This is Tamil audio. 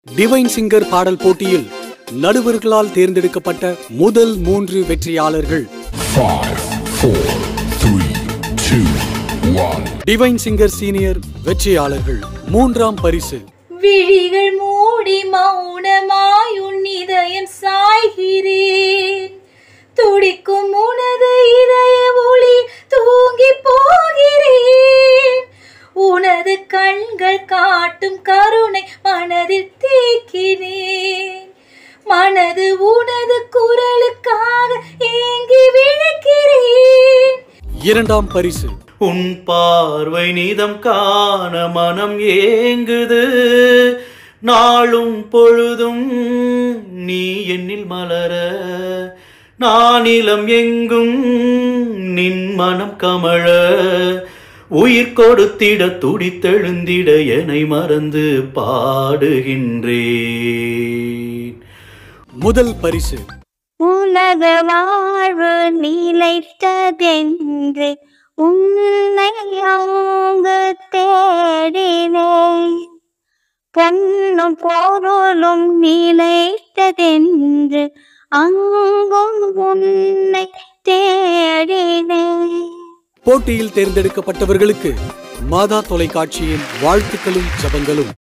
டிவைன் சிங்கர் பாடல் போட்டியில் நடுவர்களால் தேர்ந்தெடுக்கப்பட்ட முதல் மூன்று வெற்றியாளர்கள் Five, four, three, two, one. Divine singer senior வெற்றியாளர்கள் மூன்றாம் பரிசு விழிகள் மூடி மௌனமாய் உன் இதயம் சாய்கிறேன் துடிக்கும் உனது இதய ஒளி தூங்கி போகிறேன் உனது கண்கள் காட்டும் கருணை மனதில் தேக்கினேன் மனது உனது குரலுக்காக ஏங்கி விழிக்கிறேன் இரண்டாம் பரிசு உன் பார்வை நீதம் காண மனம் ஏங்குது நாளும் பொழுதும் நீ என்னில் மலர நானிலம் எங்கும் நின் மனம் கமழ உயிர் கொடுத்திட துடித்தெழுந்திட என்னை மறந்து பாடுகின்றேன் முதல் பரிசு உலக வாழ்வு நிலைத்ததென்று உன்னை அங்கு தேடினேன் பொன்னும் பொருளும் நிலைத்ததென்று அங்கும் உன்னை தேடினேன் போட்டியில் தேர்ந்தெடுக்கப்பட்டவர்களுக்கு மாதா தொலைக்காட்சியின் வாழ்த்துக்களும் ஜபங்களும்